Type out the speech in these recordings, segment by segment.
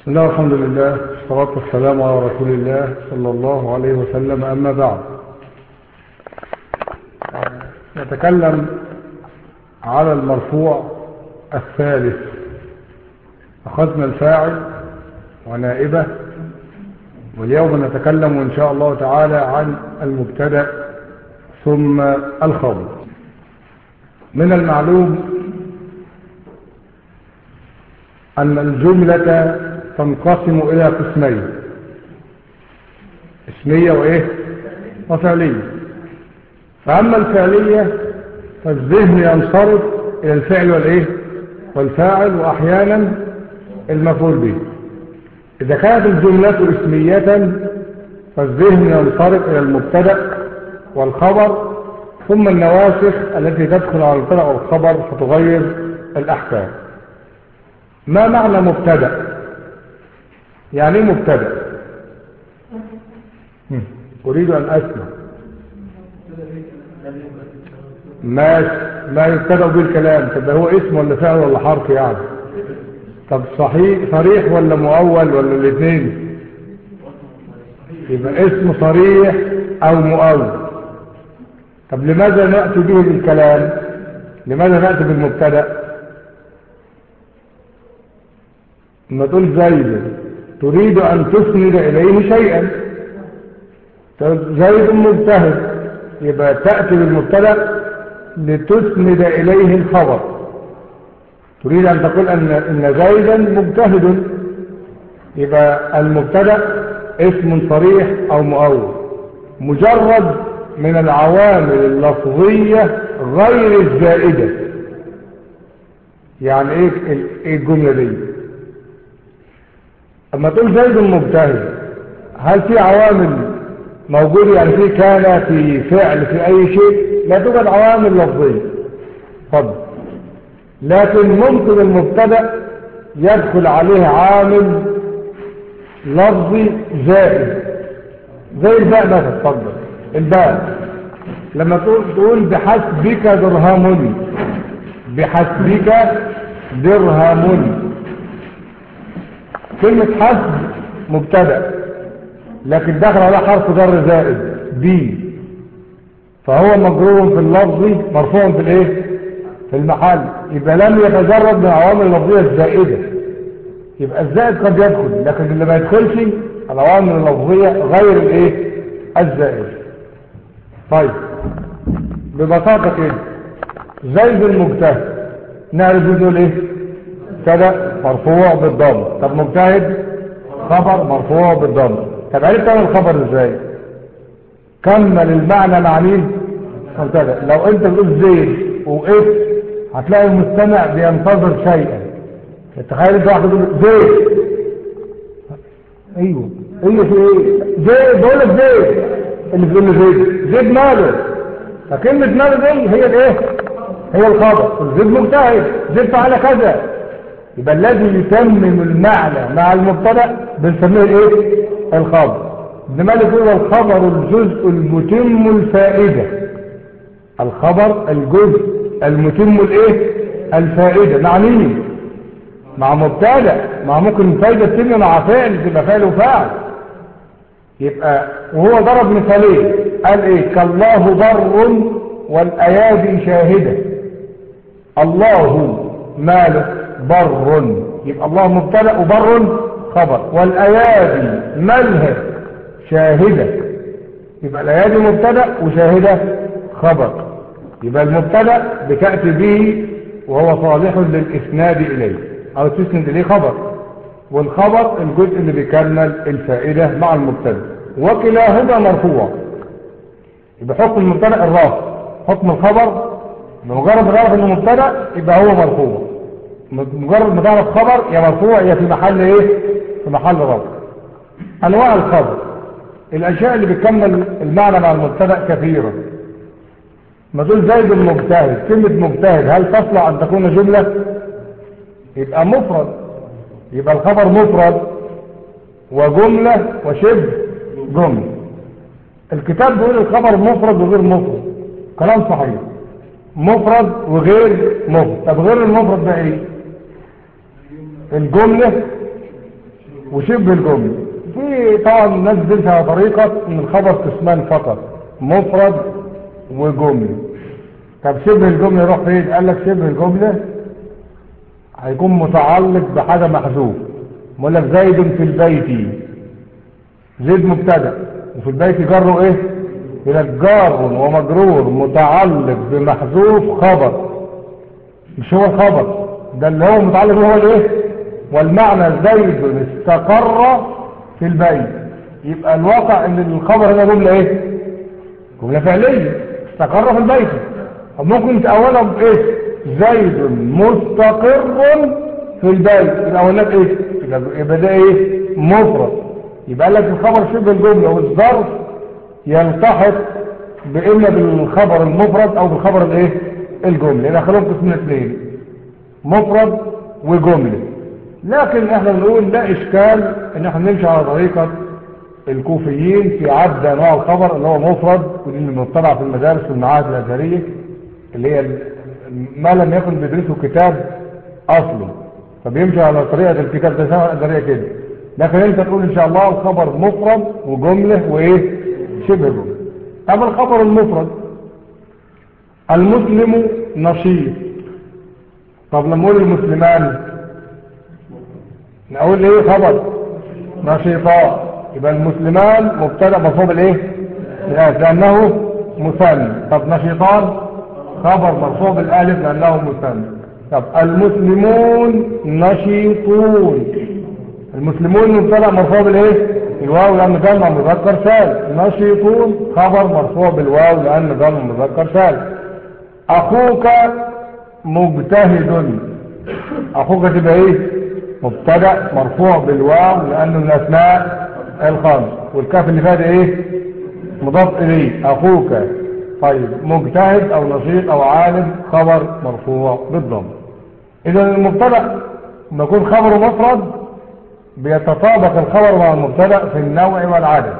بسم الله والحمد لله والصلاة والسلام على رسول الله صلى الله عليه وسلم أما بعد نتكلم على المرفوع الثالث أخذنا الفاعل ونائبه واليوم نتكلم إن شاء الله تعالى عن المبتدا ثم الخبر من المعلوم أن الجملة تنقسم إلى قسمين اسمية وإيه وفعلية فأما الفعلية فالذهن ينصرف إلى الفعل والإيه والفاعل وأحيانا المفعول به إذا كانت الجملة اسمية فالذهن ينصرف إلى المبتدا والخبر ثم النواسخ التي تدخل على المبتدا والخبر فتغير الأحكام ما معنى مبتدا يعني ايه مبتدا أريد أن أسمع ما ما يبتدأ به الكلام طب هو اسم ولا فعل ولا حرف يعني طب صحيح صريح ولا مؤول ولا الاثنين يبقى اسم صريح او مؤول طب لماذا نأتي به بالكلام لماذا نأتي بالمبتدا لما تقول زيد تريد أن تسند إليه شيئا زيد مجتهد يبقى تأتي بالمبتدا لتسند إليه الخبر تريد أن تقول أن, إن زيدا مجتهد يبقى المبتدا اسم صريح أو مؤول مجرد من العوامل اللفظية غير الزائدة يعني ايه الجملة دي اما تقول زيد مجتهد هل في عوامل موجودة يعني في كان في فعل في اي شيء لا توجد عوامل لفظية فضل لكن ممكن المبتدا يدخل عليه عامل لفظي زائد زي الباء مثلا اتفضل الباء لما تقول بحسبك درهم بحسبك درهم كلمة حسب مبتدا لكن دخل على حرف جر زائد بي فهو مجرور في اللفظ مرفوع في الايه في المحل يبقى لم يتجرد من العوامل اللفظيه الزائده يبقى الزائد قد يدخل لكن اللي ما يدخلش العوامل اللفظيه غير الايه الزائد طيب ببساطه كده زيد المجتهد نعرف نقول ايه مبتدا مرفوع بالضم طب مجتهد خبر مرفوع بالضم طب عرفت انا الخبر ازاي كمل المعنى مع مين مبتدا لو انت بتقول زيد وقفت هتلاقي المستمع بينتظر شيئا تخيل انت واحد يقول زيد ايوه ايوه في ايه زيد بقول لك زيد اللي بيقول له زيد زيد ماله فكلمه ماله دي هي الايه هي الخبر زيد مجتهد زيد فعل كذا يبقى الذي يتمم المعنى مع المبتدا بنسميه الايه الخبر ابن مالك هو الخبر الجزء المتم الفائده الخبر الجزء المتم الايه الفائده مع مين مع مبتدا مع ممكن الفائده تتم مع فعل تبقى فعل وفاعل يبقى وهو ضرب مثالين قال ايه كالله بر والايادي شاهده الله ماله بر يبقى الله مبتدا وبر خبر والايادي مالها شاهده يبقى الايادي مبتدا وشاهده خبر يبقى المبتدا بتاتي به وهو صالح للاسناد اليه او تسند اليه خبر والخبر الجزء اللي بيكمل الفائده مع المبتدا وكلاهما مرفوع يبقى حكم المبتدا الرافع حكم الخبر بمجرد ما تعرف انه مبتدا يبقى هو مرفوع مجرد ما تعرف خبر يا مرفوع يا في محل ايه في محل رفع انواع الخبر الاشياء اللي بتكمل المعنى مع المبتدا كثيره ما تقول زيد المجتهد كلمه مجتهد هل تصلح ان تكون جمله يبقى مفرد يبقى الخبر مفرد وجمله وشبه جمله الكتاب بيقول الخبر مفرد وغير مفرد كلام صحيح مفرد وغير مفرد طب غير المفرد ده ايه الجملة وشبه الجملة في طبعا الناس بتمشي على طريقة ان الخبر قسمان فقط مفرد وجملة طب شبه الجملة يروح فين قال لك شبه الجملة هيكون متعلق بحاجة محذوف بقول لك زيد في البيت زيد مبتدا وفي البيت جره ايه الى جار ومجرور متعلق بمحذوف خبر مش هو الخبر ده اللي هو متعلق هو الايه والمعنى زيد استقر في البيت يبقى الواقع ان الخبر هنا جمله ايه جمله فعليه استقر في البيت طب ممكن تأولها بايه زيد مستقر في البيت يبقى اولاد ايه يبقى ده ايه مفرد يبقى لك الخبر شبه الجمله والظرف يلتحق باما بالخبر المفرد او بالخبر الايه الجمله يبقى خلوهم قسمين اثنين مفرد وجمله لكن احنا بنقول لا اشكال ان احنا نمشي على طريقه الكوفيين في عد انواع الخبر اللي هو مفرد ودي اللي مطلع في المدارس والمعاهد الازهريه اللي هي ما لم يكن بيدرسوا كتاب اصلي فبيمشي على طريقه الكتاب ده سواء الازهريه كده لكن انت تقول ان شاء الله الخبر مفرد وجمله وايه شبه جمله طب الخبر المفرد المسلم نشيط طب لما نقول المسلمان نقول ايه خبر نشيطان يبقى المسلمان مبتدا مرفوع بالايه لانه مثنى طب نشيطان خبر مرفوع بالالف لانه مثنى طب المسلمون نشيطون المسلمون مبتدا مرفوع بالايه الواو لان جمع مذكر سالم نشيطون خبر مرفوع بالواو لان جمع مذكر سالم اخوك مجتهد اخوك تبقى ايه مبتدا مرفوع بالواو لانه من اسماء الخمس والكاف اللي فات ايه مضاف اليه اخوك طيب مجتهد او نشيط او عالم خبر مرفوع بالضم اذا المبتدا لما يكون خبره مفرد بيتطابق الخبر مع المبتدا في النوع والعدد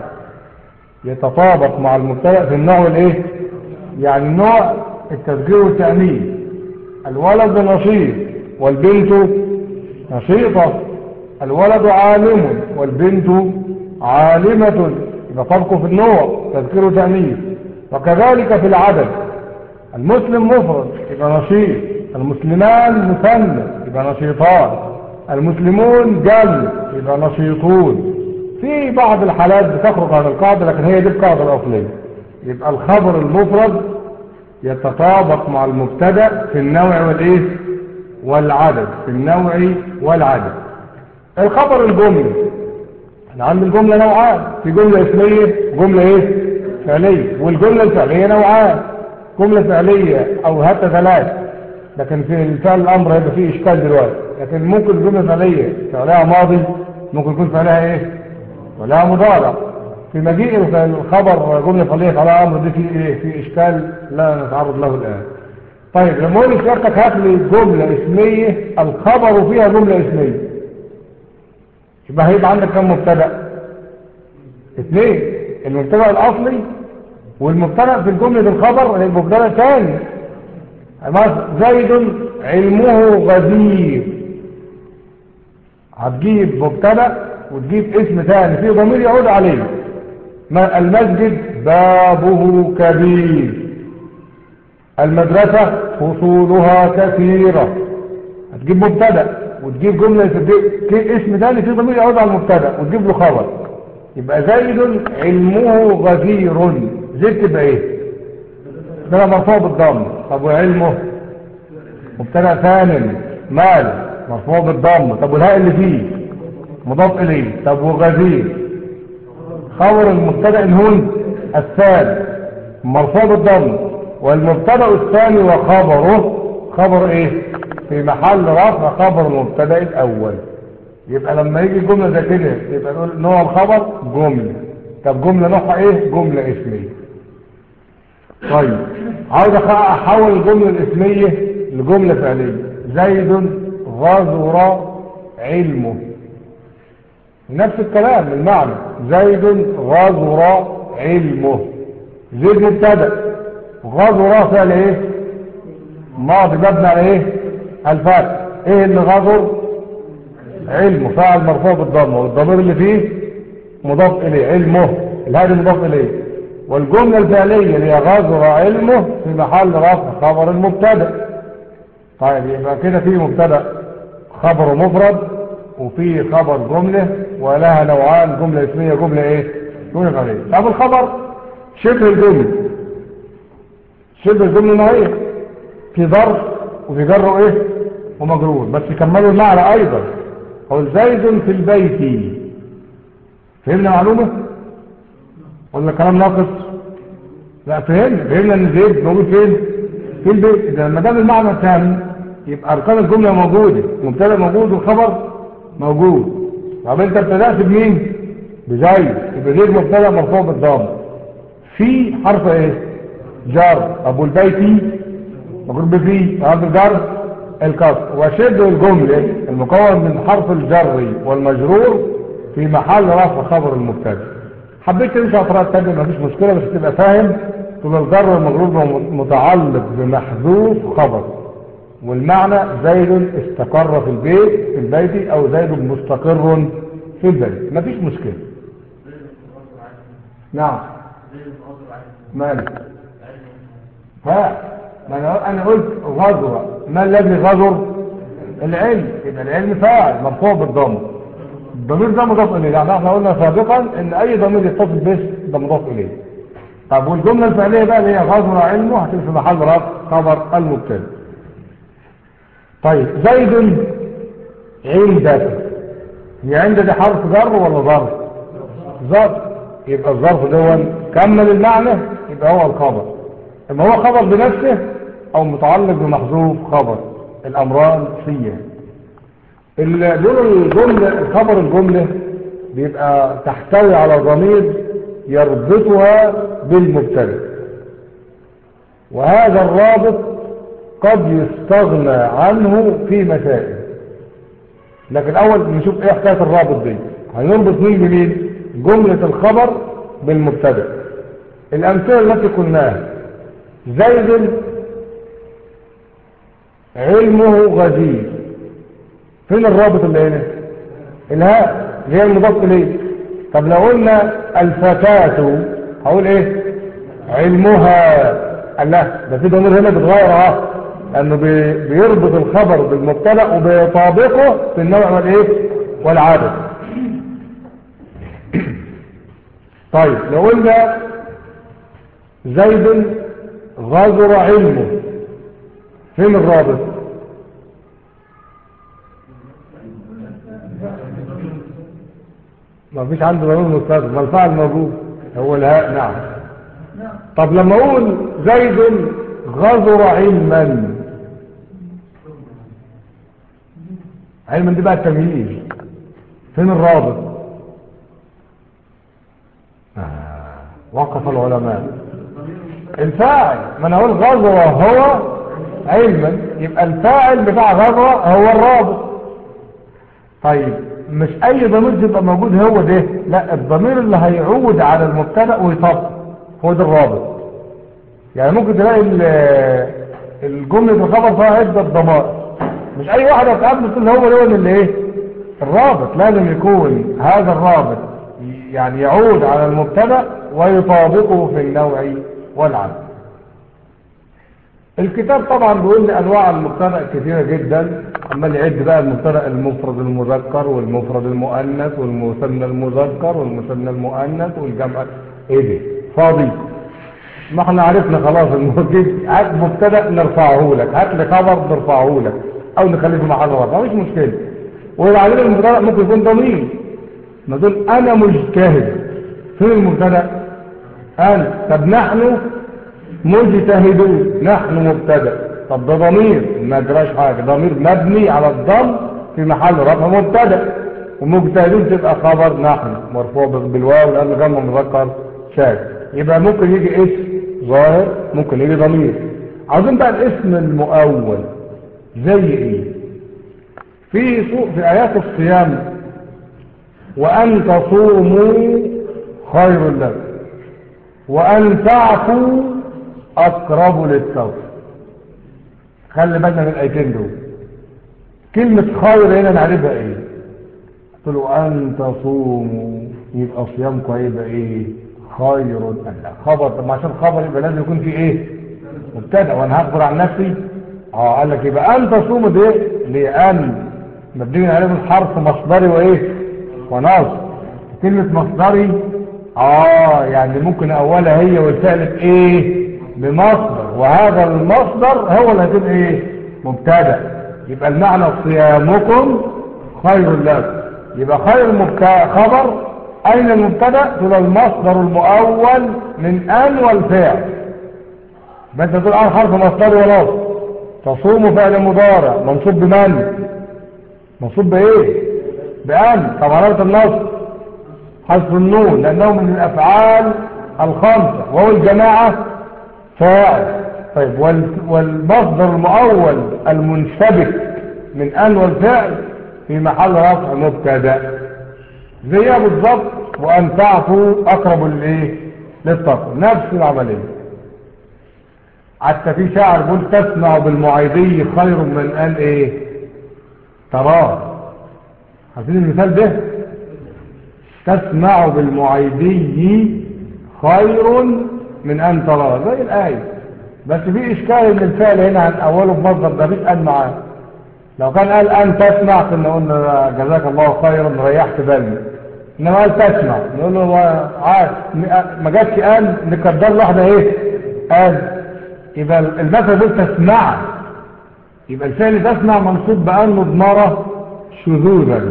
يتطابق مع المبتدا في النوع والايه يعني النوع التذكير والتأنيث الولد نشيط والبنت نشيطة الولد عالم والبنت عالمة يبقى فرق في النوع تذكير وتأنيث وكذلك في العدد المسلم مفرد يبقى نشيط المسلمان مثنى يبقى نشيطان المسلمون جمع يبقى نشيطون في بعض الحالات بتخرج عن القاعدة لكن هي دي القاعدة الأصلية يبقى الخبر المفرد يتطابق مع المبتدا في النوع والايه والعدد في النوع والعدد الخبر الجملة احنا عند الجملة نوعان في جملة اسمية جملة ايه فعلية والجملة الفعلية نوعان جملة فعلية او حتى ثلاث لكن في الفعل الامر هيبقى فيه اشكال دلوقتي لكن ممكن جملة فعلية فعلها ماضي ممكن يكون فعلها ايه فعلها مضارع في مجيء الخبر جملة فعلية فعلها امر دي في ايه في اشكال لا نتعرض له الان طيب لما اقول لسيادتك هات لي جملة اسمية الخبر فيها جملة اسمية يبقى هيبقى عندك كم مبتدا اثنين المبتدا الاصلي والمبتدا في الجملة الخبر المبتدا الثاني زيد علمه غزير هتجيب مبتدا وتجيب اسم ثاني فيه ضمير يعود عليه المسجد بابه كبير المدرسة فصولها كثيرة هتجيب مبتدا وتجيب جملة تجيب اسم ثاني فيه ضمير يعود على المبتدا وتجيب له خبر يبقى زيد علمه غزير زيد تبقى ايه ده مرفوع بالضم طب وعلمه مبتدا ثاني مال مرفوع بالضم طب والهاء اللي فيه مضاف اليه طب وغزير خبر المبتدا هون الثاني مرفوع بالضم والمبتدا الثاني وخبره خبر ايه في محل رفع خبر المبتدا الاول يبقى لما يجي جمله زي كده يبقى نقول نوع الخبر جمله طب جمله نوعها ايه جمله اسميه طيب عاوز احول الجمله الاسميه لجمله فعليه زيد غزر علمه نفس الكلام المعنى زيد غزر علمه زيد مبتدا غزر فعل ايه ماضي مبني على ايه الفتح ايه اللي غزر علمه فاعل مرفوع بالضمه والضمير اللي فيه مضاف اليه علمه الهادي مضاف اليه والجمله الفعليه اللي هي غزر علمه في محل رفع خبر المبتدا طيب يبقى كده في مبتدا خبر مفرد وفي خبر جمله ولها نوعان جمله اسميه جمله ايه جمله فعليه طب الخبر شبه الجمله شبه الجمله ما هي في ظرف وفي جره ايه ومجرور بس كملوا المعنى ايضا قول زيد في البيت فهمنا معلومة ولا كلام ناقص لا فهمنا فهمنا ان زيد موجود فين في البيت اذا ما دام المعنى تام يبقى اركان الجمله موجوده المبتدا موجود والخبر موجود طب انت ابتدات بمين بزيد يبقى زيد مبتدا مرفوع بالضم في حرف ايه جر ابو البيتي مجرور بفي حرف الجر الكسر وشبه الجمله المكون من حرف الجر والمجرور في محل رفع خبر المبتدا حبيت تمشي على طريقه ثانيه مفيش مشكله بس تبقى فاهم طول الجر والمجرور متعلق بمحذوف خبر والمعنى زيد استقر في البيت في البيت او زيد مستقر في البيت مفيش مشكله نعم مالك ها ما انا انا قلت غزر ما الذي غزر العلم يبقى العلم فاعل مرفوع بالضم الضمير ده مضاف اليه يعني احنا قلنا سابقا ان اي ضمير يتصل به ده مضاف اليه طب والجمله الفعليه بقى اللي هي غزر علمه هتبقى في محل رفع خبر المبتدا طيب زيد عندك هي عند دي حرف جر ولا ظرف ظرف يبقى الظرف دون كمل المعنى يبقى هو الخبر اما هو خبر بنفسه او متعلق بمحذوف خبر الامران فيه دول الجملة الخبر الجملة بيبقى تحتوي على ضمير يربطها بالمبتدا وهذا الرابط قد يستغنى عنه في مسائل لكن اول نشوف ايه حكايه الرابط دي هنربط مين بمين جمله الخبر بالمبتدا الامثله التي قلناها زيد علمه غزير فين الرابط اللي هنا الهاء اللي هي المضاف اليه طب لو قلنا الفتاة هقول ايه علمها الله ده في ضمير هنا بيتغير اهو لانه بيربط الخبر بالمبتدا وبيطابقه في النوع والايه والعدد طيب لو قلنا زيد غزر علمه فين الرابط ما فيش عنده ضمير مستقبل ما الفعل موجود هو الهاء نعم طب لما اقول زيد غزر علما علما دي بقى التمييز فين الرابط آه. وقف العلماء الفاعل ما انا اقول غزر هو علما يبقى الفاعل بتاع غزر هو الرابط طيب مش اي ضمير يبقى موجود هو ده لا الضمير اللي هيعود على المبتدا ويطبق هو ده الرابط يعني ممكن تلاقي الجمله الخبر فيها عده ضمائر مش اي واحده هتقابله تقول هو ده اللي ايه الرابط لازم يكون هذا الرابط يعني يعود على المبتدا ويطابقه في النوع والعدد الكتاب طبعا بيقول لي انواع المبتدا كثيره جدا عمال يعد بقى المبتدا المفرد المذكر والمفرد المؤنث والمثنى المذكر والمثنى المؤنث والجمع ايه دي فاضي ما احنا عرفنا خلاص الموجود هات مبتدا نرفعه لك هات لي خبر نرفعه لك او نخليه في محل رفع مفيش مشكله وبعدين المبتدا ممكن يكون ضمير ما دول انا مجتهد فين المبتدا انا طب نحن مجتهدون نحن مبتدا طب ده ضمير ما جراش حاجه ضمير مبني على الضم في محل رفع مبتدا ومجتهدون تبقى خبر نحن مرفوع بالواو لان جمع مذكر شاذ يبقى ممكن يجي اسم ظاهر ممكن يجي ضمير عاوزين بقى الاسم المؤول زي ايه في سوء في ايات الصيام وان تصوموا خير لكم وان تعفوا اقرب للتوبه خلي بالنا من الايتين دول كلمة خير هنا نعرفها ايه قلت له أن تصوموا يبقى صيامكم هيبقى إيه خير ألا خبر طب عشان خبر يبقى لازم يكون في إيه مبتدأ وأنا هخبر عن نفسي اه قال لك يبقى أن تصوموا ده لأن مبني عليه الحرف مصدري وإيه ونصب كلمة مصدري اه يعني ممكن أولها هي والفعل بإيه بمصدر وهذا المصدر هو اللي هيكون إيه مبتدأ يبقى المعنى صيامكم خير لكم يبقى خير مبتدا خبر أين المبتدا تقول المصدر المؤول من أن والفعل يبقى انت تقول أن حرف مصدر ونصب تصوم فعل مضارع منصوب بمن منصوب بإيه بأن طب علامة النصب حذف النون لأنه من الأفعال الخمسة وهو الجماعة فاعل طيب والمصدر المؤول المنسبك من أن والفعل في محل رفع مبتدا زيها بالظبط وأن تعفوا أقرب للإيه للتقوى نفس العملية حتى في شاعر بيقول تسمع بالمعيدي خير من أن إيه تراه عارفين المثال ده تسمع بالمعيدي خير من أن تراه زي الآية بس في إشكال إن الفعل هنا عن أوله بمصدر ده مش قال معاه لو كان قال أن تسمع كنا قلنا جزاك الله خيرا ريحت بالي إنما قال تسمع نقول له عاد ما جاتش قال نقدر له واحدة إيه قال يبقى المثل دول تسمع يبقى الفعل تسمع منصوب بأن مضمرة شذوذا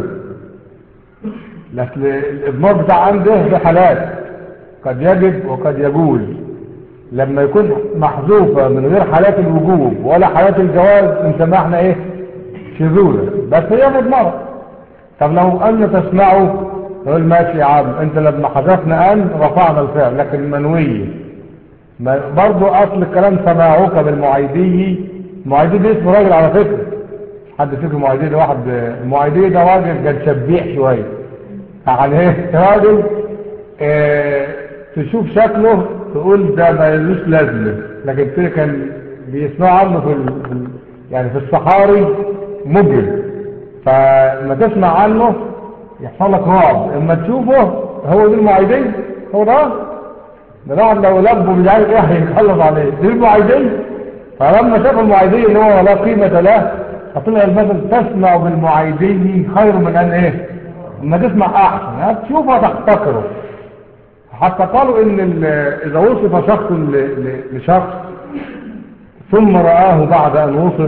لكن الإضمار بتاع عنده ده حالات قد يجب وقد يجوز لما يكون محذوفة من غير حالات الوجوب ولا حالات الجواز بنسميها احنا ايه شذوذة بس هي مضمرة طب لو أن تسمعوا نقول ماشي يا عم انت لما حذفنا أن رفعنا الفعل لكن منوية برضو أصل الكلام سماعوك بالمعيدي المعيدي ده اسمه راجل على فكرة حد فيكم المعيدي ده واحد المعيدي ده راجل كان شبيح شوية يعني ايه راجل اه تشوف شكله تقول ده ما يلوش لازمه لكن كده كان بيسمعوا عنه في ال... يعني في الصحاري مجرم فما تسمع عنه يحصل لك رعب اما تشوفه هو دي المعيدين هو ده ده الواحد لو لبه مش عارف ايه هيتخلص عليه دي المعيدين فلما شاف المعيدين ان هو لا قيمه له فطلع المثل تسمع بالمعيدين خير من ان ايه اما تسمع احسن يعني تشوفه تحتقره حتى قالوا ان اذا وصف شخص لشخص ثم رآه بعد ان وصف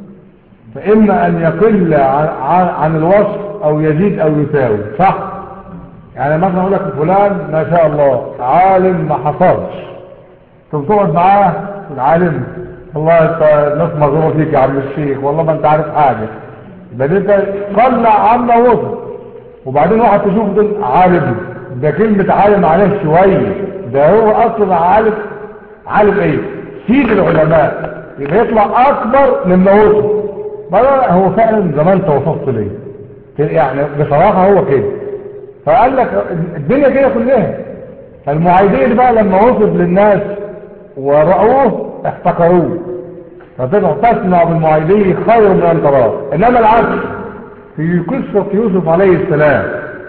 فاما ان يقل عن الوصف او يزيد او يساوي صح يعني مثلا اقول لك فلان ما شاء الله عالم ما حصلش ثم تقعد معاه العالم والله انت الناس مغرومه فيك يا عم الشيخ والله ما انت عارف حاجه بل انت قلع عما وصف وبعدين واحد تشوفه تقول عالم ده كلمة عالم عليه شوية ده هو أصلا عالم عالم ايه سيد العلماء يبقى يطلع أكبر مما وصف بقى هو فعلا زمان توصفت ليه يعني بصراحة هو كده فقال لك الدنيا كده كلها فالمعايدين بقى لما وصف للناس ورأوه احتقروه فتبقى تسمع بالمعايدين خير من أن تراه إنما العكس في قصة يوسف عليه السلام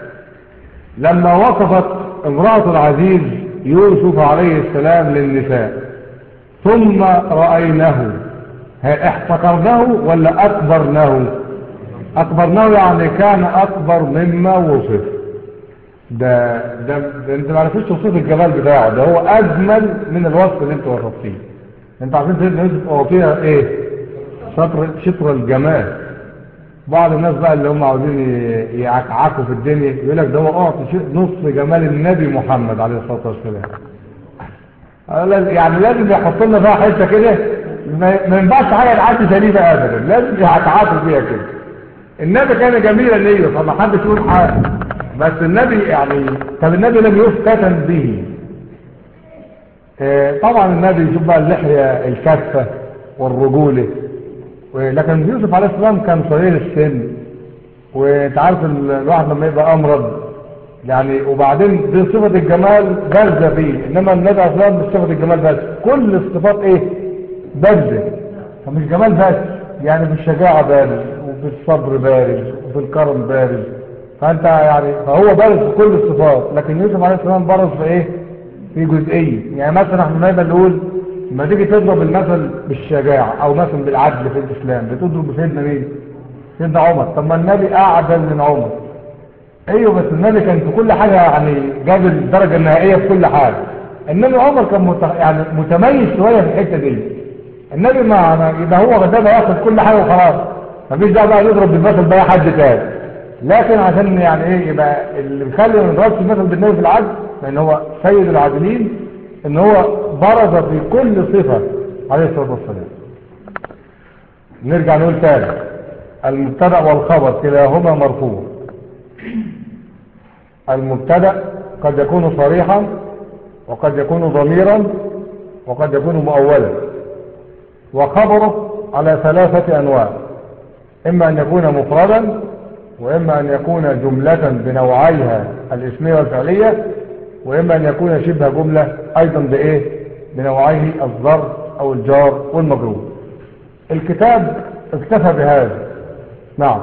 لما وصفت امرأة العزيز يوسف عليه السلام للنساء ثم رأيناه احتقرناه ولا أكبرناه أكبرناه يعني كان أكبر مما وصف ده, ده, ده انت ما عرفتش توصف الجمال بتاعه ده هو أجمل من الوصف اللي انت وصفتيه انت عارفين سيدنا يوسف أعطيها ايه شطر, شطر الجمال بعض الناس بقى اللي هم عاوزين يعكعكوا في الدنيا يقول لك ده هو اعطي نص جمال النبي محمد عليه الصلاه والسلام يعني لازم يحط لنا فيها حته كده ما ينفعش حاجه تعدي سليمه ابدا لازم يعكعكوا فيها كده النبي كان جميلا ليه فما حدش يقول حاجه بس النبي يعني طب النبي لم يفتتن به طبعا النبي يشوف بقى اللحيه الكثه والرجوله لكن يوسف عليه السلام كان صغير السن وتعرف الواحد لما يبقى امرض يعني وبعدين دي صفة الجمال بارزة فيه انما النبي عليه السلام مش صفة الجمال بس كل الصفات ايه بارزة فمش جمال بس يعني في الشجاعة بارز وفي الصبر بارز وفي الكرم بارز فانت يعني فهو بارز في كل الصفات لكن يوسف عليه السلام بارز في ايه في جزئيه يعني مثلا احنا دايما نقول لما تيجي تضرب المثل بالشجاعه او مثلا بالعدل في الاسلام بتضرب بسيدنا مين سيدنا عمر طب ما النبي اعدل من عمر ايوه بس النبي كان في كل حاجه يعني جاب الدرجه النهائيه في كل حاجه انما عمر كان مت... يعني متميز شويه في الحته دي النبي ما يبقى هو غدا ياخد كل حاجه وخلاص مفيش داعي بقى نضرب بالمثل بقى حد تاني لكن عشان يعني ايه يبقى اللي بيخلي ما نضربش المثل بالنبي في العدل لان هو سيد العادلين ان هو برز في كل صفه عليه الصلاه والسلام نرجع نقول تاني المبتدا والخبر كلاهما مرفوع المبتدا قد يكون صريحا وقد يكون ضميرا وقد يكون مؤولا وخبره على ثلاثة أنواع إما أن يكون مفردا وإما أن يكون جملة بنوعيها الاسمية والفعلية وإما أن يكون شبه جملة أيضا بإيه بنوعيه الظرف أو الجار والمجرور الكتاب اكتفى بهذا نعم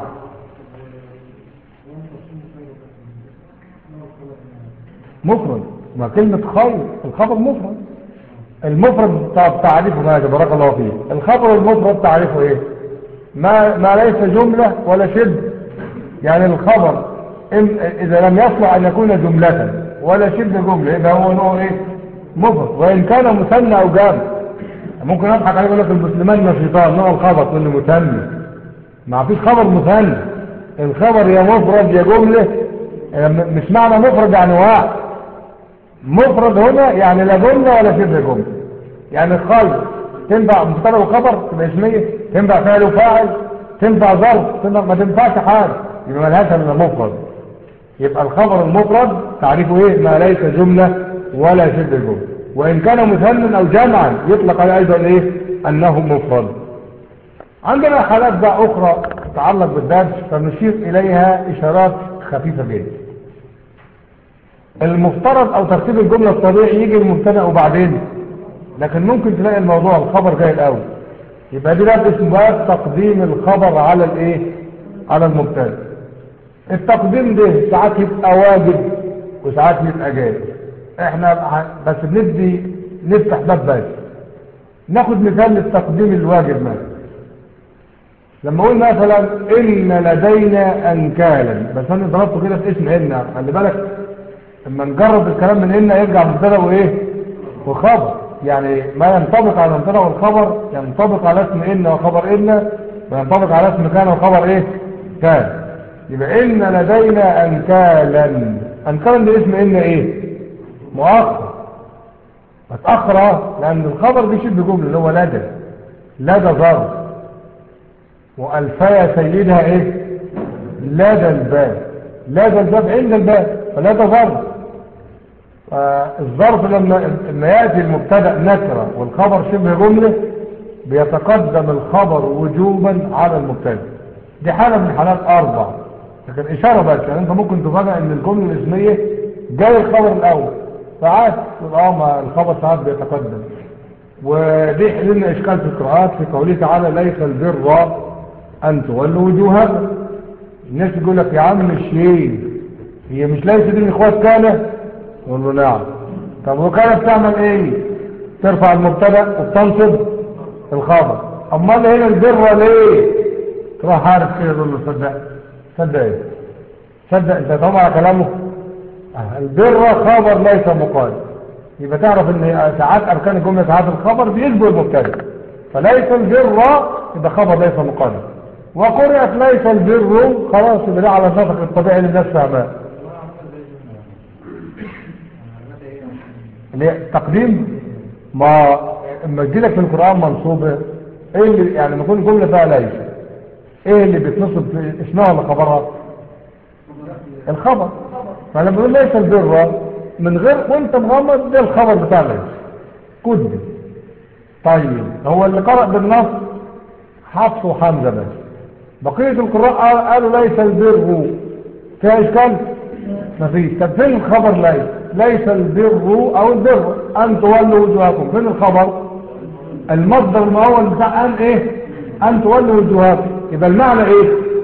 مفرد ما كلمة خير الخبر مفرد المفرد تعريفه ماذا بارك الله فيه الخبر المفرد تعريفه ايه ما, ما ليس جملة ولا شبه يعني الخبر اذا لم يصلح ان يكون جملة ولا شبه جملة يبقى هو نوع ايه مفرد وان كان مثنى او جامع ممكن اضحك عليه يقول لك المسلمان نشيطان نوع الخبر تقول لي مثنى ما فيش خبر مثنى الخبر يا مفرد يا جملة مش معنى مفرد يعني واحد مفرد هنا يعني لا جملة ولا شبه جملة يعني خير تنفع مبتدا وخبر تبقى اسمية تنفع فعل وفاعل تنفع ظرف تنفع ما تنفعش حاجة يبقى ملهاش الا مفرد يبقى الخبر المفرد تعريفه ايه ما ليس جملة ولا شبه جملة وان كان مثنى او جمعا يطلق عليه ايضا ايه انه مفرد عندنا حالات بقى اخرى تتعلق بالدرس فنشير اليها اشارات خفيفة جدا المفترض او ترتيب الجملة الطبيعي يجي المبتدا وبعدين لكن ممكن تلاقي الموضوع الخبر جاي الاول يبقى دي بقى اسمه بقى تقديم الخبر على الايه على المبتدا التقديم ده ساعات يبقى واجب وساعات يبقى جاي احنا بس بندي نفتح باب بس ناخد مثال للتقديم الواجب مثلا لما اقول مثلا ان لدينا انكالا بس انا ضربته كده في اسم ان خلي بالك لما نجرب الكلام من ان يرجع مبتدا وايه وخبر يعني ما ينطبق على المبتدا والخبر ينطبق على اسم ان وخبر ان وينطبق على اسم كان وخبر ايه كان يبقى ان لدينا انكالا انكالا ده اسم ان ايه مؤخر متاخر لان الخبر دي شبه جمله اللي هو لدى لدى ظرف والفيا سيدها ايه لدى الباب لدى الباب عند الباب فلدى ظرف الظرف لما لما يأتي المبتدا نكرة والخبر شبه جملة بيتقدم الخبر وجوبا على المبتدا دي حالة من حالات أربع لكن إشارة بس يعني أنت ممكن تفاجأ إن الجملة الاسمية جاي الخبر الأول ساعات تقول اه ما الخبر ساعات بيتقدم ودي حللنا إشكال في القراءات في قوله تعالى ليس البر أن تولوا وجوهكم الناس يقول لك يا عم الشيخ هي مش ليس دي من إخوات كان يقول له نعم طب وكانت بتعمل ايه ترفع المبتدا وبتنصب الخبر امال هنا البر ليه تروح عارف كده يقول له صدق صدق ايه صدق انت طبعا على كلامه البر خبر ليس مقال يبقى تعرف ان ساعات اركان الجمله ساعات الخبر بيشبه المبتدا فليس البر يبقى خبر ليس مقال وقرأت ليس البر خلاص يبقى ده على النطق الطبيعي للناس فهماه تقديم ما اما تجيلك في القرآن منصوبة ايه اللي يعني لما يكون جملة فيها ليس ايه اللي بيتنصب في اسمها ولا خبرها الخبر فلما يقول ليس البر من غير وانت مغمض ده الخبر بتاع ليس كد طيب هو اللي قرأ بالنص حفص وحمزة بس بقية القراء قالوا ليس البر فيها اشكال ما فيش طب فين الخبر ليس ليس البر او البر ان تولوا وجوهكم فين الخبر المصدر المؤول بتاع ان ايه ان تولوا وجوهكم يبقى المعنى ايه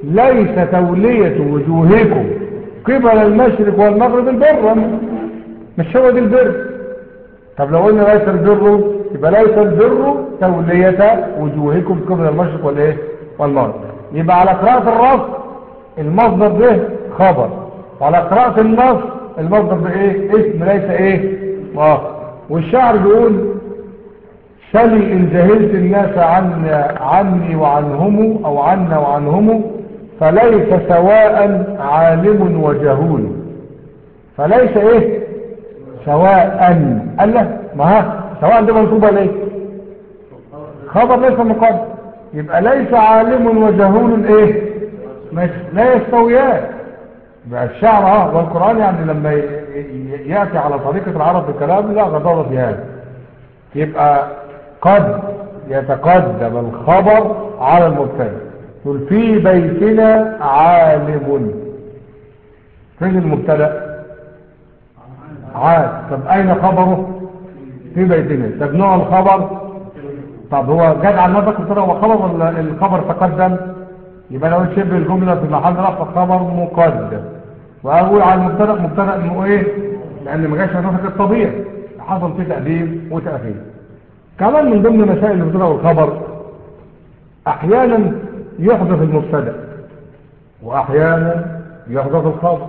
ليس تولية وجوهكم قبل المشرق والمغرب البر مش هو دي البر طب لو قلنا ليس البر يبقى ليس البر تولية وجوهكم قبل المشرق والايه والمغرب يبقى على قراءة الرص المصدر ده خبر وعلى قراءة النص المصدر ده ايه اسم ليس ايه مؤخر والشعر بيقول سلي إن جهلت الناس عني, عني وعنهم أو عنا وعنهم فليس سواء عالم وجهول فليس ايه سواء قال له ما ها سواء ده منصوبة ليه خبر ليس مقدم يبقى ليس عالم وجهول ايه مش لا يستويان يبقى الشعر اه والقرآن يعني لما يأتي على طريقة العرب بالكلام لا غضاضة في هذا يبقى قد يتقدم الخبر على المبتدا تقول في بيتنا عالم فين المبتدا عاد طب اين خبره في بيتنا طب نوع الخبر طب هو جاد على نفسك مبتدا هو خبر ولا الخبر تقدم يبقى لو شبه الجمله في محل رفع خبر مقدم واقول على المبتدا مبتدا انه ايه لان ما جاش على نفسك الطبيعي حصل فيه تقديم وتاخير كمان من ضمن مسائل المبتدا والخبر احيانا يحدث المبتدا واحيانا يحدث الخبر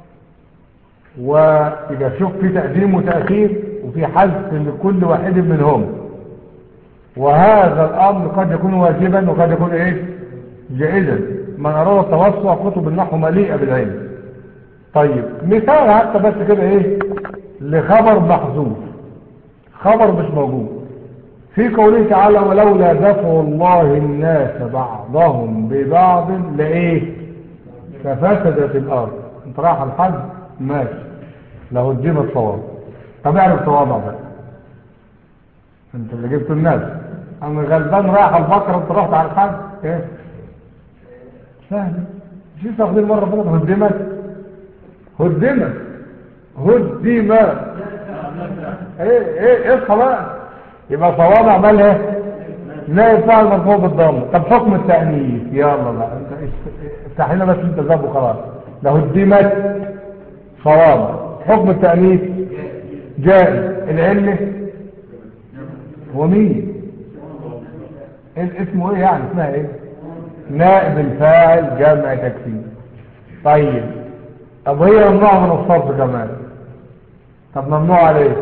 ويبقى شوف في تقديم وتاخير وفي حذف لكل واحد منهم وهذا الامر قد يكون واجبا وقد يكون ايه جائزا من اراد التوسع كتب النحو مليئه بالعلم طيب مثال حتى بس كده ايه لخبر محذوف خبر مش موجود في قوله تعالى ولولا دفع الله الناس بعضهم ببعض لإيه ففسدت الأرض انت رايح الحج ماشي له الدين الصواب طب اعرف صوابع بقى انت اللي جبت الناس انا غلبان رايح البقرة انت رحت على الحج ايه سهل مش لسه واخدين مرة بلد هدمت هدمت هدمت ايه ايه اصحى بقى يبقى صوابع مالها نائب فاعل مرفوع بالضم طب حكم التأنيث يلا بقى انت افتح لنا بس انت ذاب وخلاص له الدمت صوابع حكم التأنيث جائز العلة هو مين اسمه ايه يعني اسمها ايه نائب الفاعل جمع تكسير طيب طب هي ممنوعه من الصرف كمان طب ممنوع عليه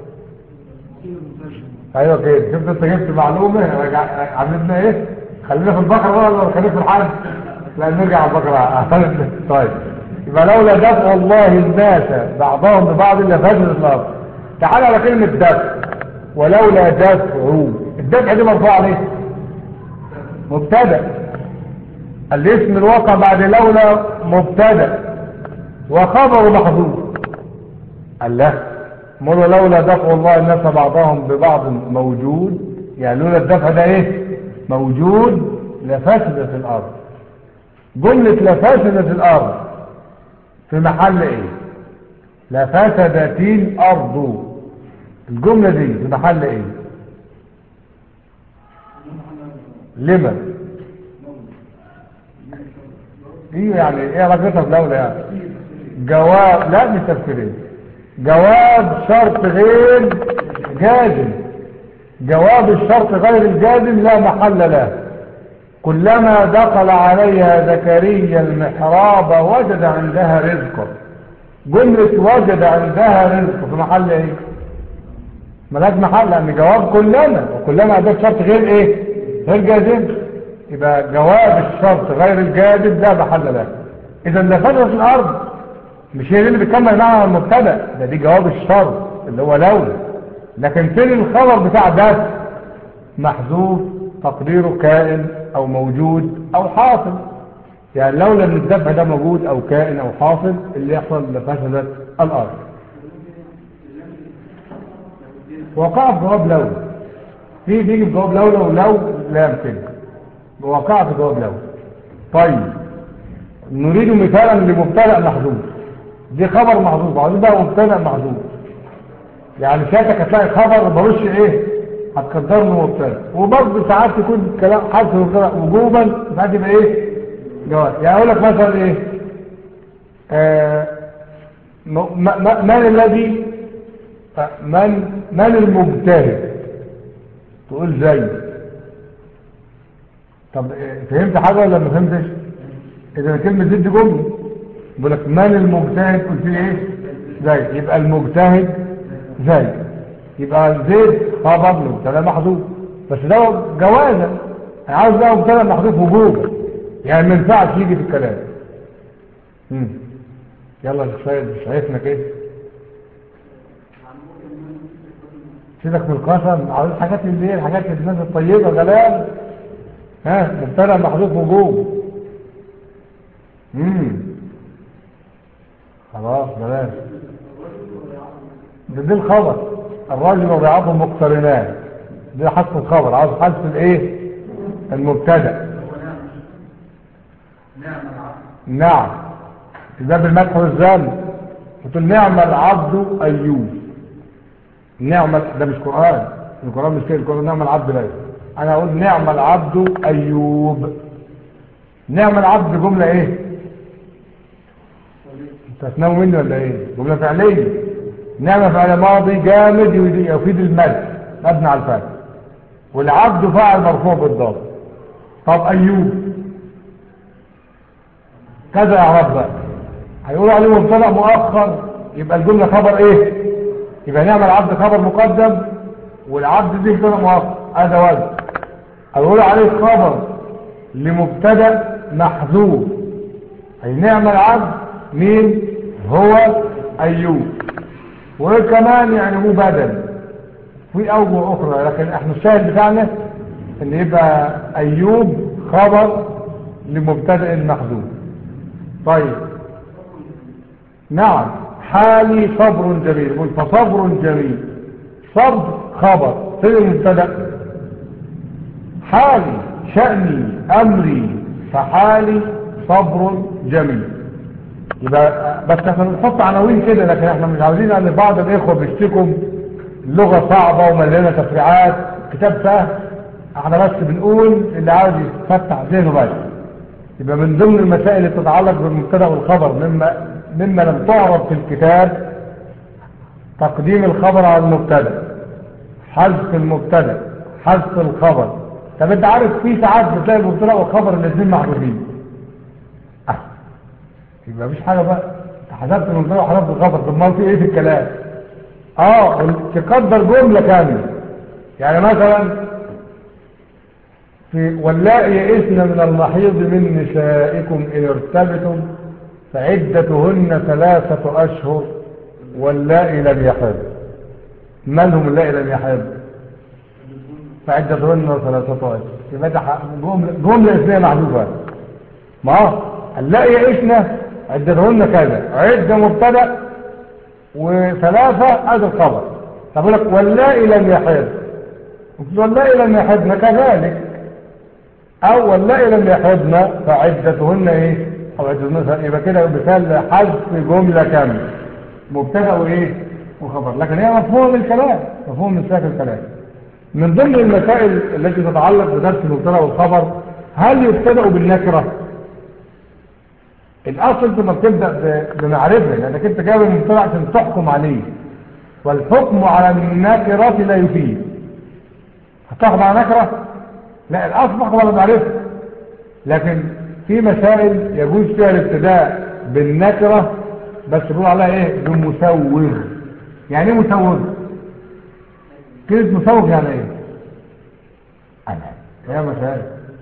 ايوه كده شفت انت جبت معلومه عملنا ايه خلينا في البقره بقى ولا خلينا في الحج لا نرجع على البقره طيب يبقى لولا دفع الله الناس بعضهم ببعض لفسد الارض تعال على كلمه دفع ولولا دفع الدفع دي مرفوع عليه مبتدا الاسم الواقع بعد لولا مبتدا وخبر محذوف الله مر لولا دفع الله الناس بعضهم ببعض موجود يعني لولا الدفع ده ايه موجود لفسدت الارض جملة لفسدت الارض في محل ايه لفسدت الارض الجملة دي في محل ايه لما ايه يعني ايه علاقتها بلولا يعني جواب لا مش تفكيرين جواب شرط غير جازم جواب الشرط غير الجازم لا محل له كلما دخل عليها زكريا المحراب وجد عندها رزقا جملة وجد عندها رزق في محل ايه ملاش محل لان جواب كلما وكلما ده شرط غير ايه غير جازم يبقى جواب الشرط غير الجازم لا محل له اذا لفظت الارض مش هي دي اللي بتكمل معنى المبتدا ده دي جواب الشرط اللي هو لولا لكن فين الخبر بتاع ده محذوف تقديره كائن او موجود او حاصل يعني لولا ان الدفع ده موجود او كائن او حاصل اللي يحصل لفسدت الارض وقع في جواب لولا في بيجي في جواب لولا ولو لام كده وقع في جواب لولا طيب نريد مثالا لمبتدا محذوف دي خبر محذوف عاوزين بقى مبتدا محذوف يعني ساعتك هتلاقي خبر ملوش ايه هتقدر له مبتدا وبرضه ساعات يكون كلام حذف وجوبا ساعات يبقى ايه جواز يعني اقول لك مثلا ايه آه م م من الذي من من المجتهد تقول زي طب فهمت حاجة ولا ما فهمتش اذا كلمة زد جملة بقول لك من المجتهد قلت لي ايه زي يبقى المجتهد زي يبقى زيد خبر مبتدا محذوف بس ده جوازا انا عاوز ده مبتدا محذوف وجوبا يعني ما ينفعش يجي في الكلام امم يلا يا سيد شايفنا كده سيبك من القسم عاوز الحاجات اللي هي الحاجات الناس الطيبه غلاب ها مبتدا محذوف وجوب امم خلاص بلاش ده دي الخبر الراجل وضعاته مقترنان دي حذف الخبر عاوز حذف الايه المبتدا نعم ده بالمدح والذم قلت نعم العبد ايوب نعم ده مش قران القران مش كده القران نعم العبد لا انا اقول نعم العبد ايوب نعم العبد جمله ايه انت هتناوي مني ولا ايه جمله فعليه نعم فعل ماضي جامد يفيد المد مبني على الفتح والعبد فاعل مرفوع بالضبط طب ايوب كذا يا رب بقى هيقولوا عليه مبتدا مؤخر يبقى الجمله خبر ايه يبقى نعم العبد خبر مقدم والعبد دي مبتدا مؤخر هذا وزن هيقولوا عليه خبر لمبتدا محذوف اي نعم العبد مين هو ايوب وكمان يعني هو بدل في اوجه اخرى لكن احنا الشاهد بتاعنا ان يبقى ايوب خبر لمبتدا محذوف طيب نعم حالي صبر جميل يقول فصبر جميل صبر خبر فين المبتدا حالي شأني أمري فحالي صبر جميل يبقى بس احنا بنحط عناوين كده لكن احنا مش عاوزين ان بعض الاخوه بيشتكوا اللغه صعبه ومليانه تفريعات كتاب سهل احنا بس بنقول اللي عاوز يفتح ذهنه بس يبقى من ضمن المسائل اللي تتعلق بالمبتدا والخبر مما مما لم تعرض في الكتاب تقديم الخبر على المبتدا حذف المبتدا حذف الخبر طب انت عارف في ساعات بتلاقي المبتدا والخبر الاثنين محذوفين اه يبقى مفيش حاجه بقى انت حذفت المبتدا وحذفت الخبر طب ما في ايه في الكلام اه تقدر جمله كامله يعني مثلا في واللائي يئسن من المحيض من نسائكم ان ارتبتم فعدتهن ثلاثة أشهر واللائي لم يحض من هم اللائي لم يحض فعدتهن ثلاثة أشهر يبقى ده جملة, جملة اسمية محذوفة ما اللائي يئسن عدتهن كذا عدة مبتدأ وثلاثة هذا الخبر طب لك واللائي لم يحض واللائي لم يحضن كذلك أو واللائي لم يحضن فعدتهن إيه أو عدتهن يبقى كده مثال حذف جملة كاملة مبتدأ وإيه وخبر لكن هي مفهوم من الكلام مفهوم من ساك الكلام من ضمن المسائل التي تتعلق بدرس المبتدأ والخبر هل يبتدأ بالنكرة الأصل أنت ما بتبدأ بمعرفة لأنك أنت جايب المبتدأ عشان تحكم عليه والحكم على النكرة لا يفيد هتحكم على نكرة لا الأصل تحكم على معرفة لكن في مسائل يجوز فيها الابتداء بالنكرة بس بيقول عليها ايه بمسوغ يعني ايه مسوغ كلمة مسوغ يعني ايه انا يا مسائل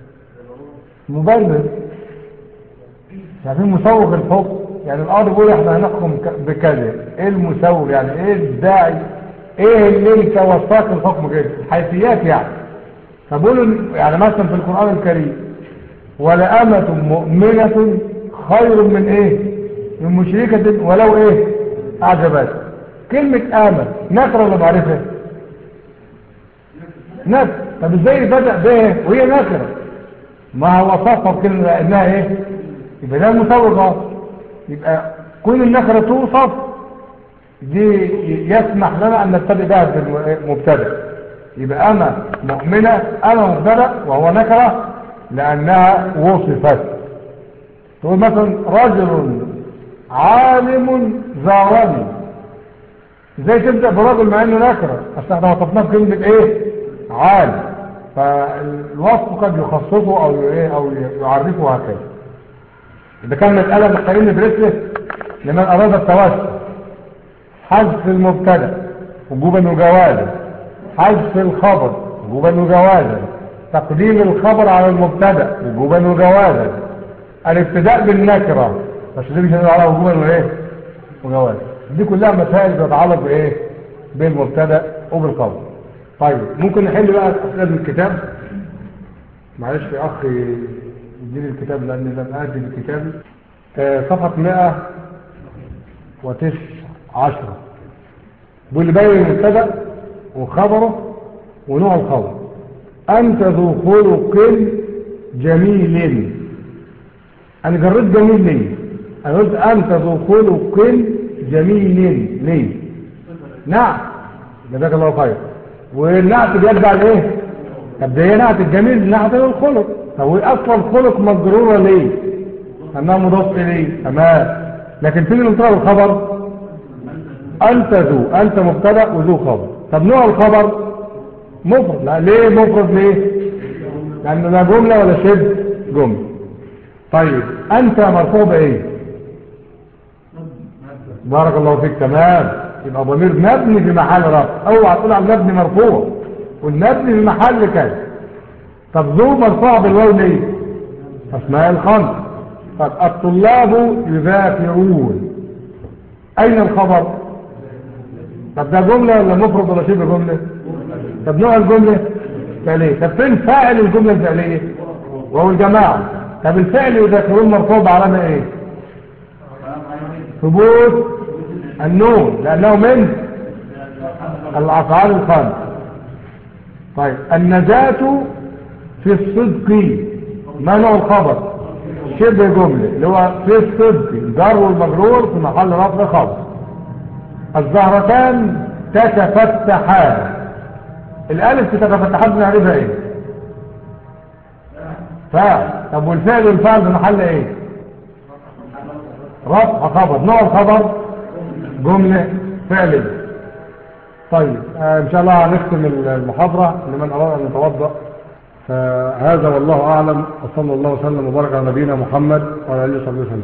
مبرر يعني في مسوغ الحكم يعني القاضي بيقول احنا هنحكم بكذا ايه المسوغ يعني ايه الداعي ايه اللي انت وصاك الحكم كده الحيثيات يعني فبقولوا يعني مثلا في القرآن الكريم ولأمة مؤمنة خير من ايه من مشركة ولو ايه اعجبت كلمة آمن نكرة ولا معرفة نكرة طب ازاي بدأ به وهي نكرة ما هو وصفها بكلمة انها ايه يبقى ده المسوغة يبقى كل النكرة توصف دي يسمح لنا ان نبتدئ بها بالمبتدأ يبقى انا مؤمنة انا مبتدأ وهو نكرة لانها وصفت تقول مثلا رجل عالم زارني ازاي تبدأ برجل مع انه نكرة اصل احنا وصفناه بكلمة ايه عالم فالوصف قد يخصصه او ايه او يعرفه هكذا اذا كان مسألة محتاجين ندرسه لمن اراد التوسع حذف المبتدا وجوبا وجوازا حذف الخبر وجوبا وجوازا تقديم الخبر على المبتدا وجوبا وجوازا الابتداء بالنكره بس دي مش على وجوبا وايه وجوازا دي كلها مسائل تتعلق بايه بالمبتدا وبالخبر طيب ممكن نحل بقى اسئله من الكتاب معلش يا اخ يديني الكتاب لاني لم اتي بالكتاب آه صفحه 119 واللي باين المبتدا وخبره ونوع الخبر أنت ذو خلق جميل أنا جريت جميل ليه أنا قلت أنت ذو خلق جميل ليه نعم جزاك الله خير والنعت بيرجع لايه طب ده هي نعت الجميل نعت للخلق طب وايه اصلا الخلق مجروره ليه انها مضاف اليه تمام لكن فين المبتدا والخبر انت ذو انت مبتدا وذو خبر طب نوع الخبر مفرد لا ليه مفرد ليه لانه لا جملة ولا شبه جملة طيب انت مرفوع بايه بارك الله فيك تمام يبقى ضمير مبني في محل رفع اوعى تقول على المبني مرفوع والمبني في محل كذا طب ذو مرفوع بالواو ليه اسماء الخمس طب الطلاب يذاكرون اين الخبر طب ده جملة ولا مفرد ولا شبه جملة طب نوع الجملة فعلية طب فين فاعل الجملة الفعلية وهو الجماعة طب الفعل يذكرون مرفوع بعلامة ايه ثبوت النون لأنه من الأفعال الخمس طيب النجاة في الصدق ما نوع الخبر شبه جملة اللي هو في الصدق الجر والمجرور في محل رفع خبر الزهرتان تتفتحان الالف تتفتحان بنعرفها ايه فاعل طب والفعل والفعل في محل ايه رفع خبر نوع الخبر جملة فعلية طيب آه ان شاء الله هنختم المحاضرة لمن اراد ان يتوضأ فهذا والله اعلم وصلى الله وسلم وبارك على نبينا محمد وعلى اله وصحبه وسلم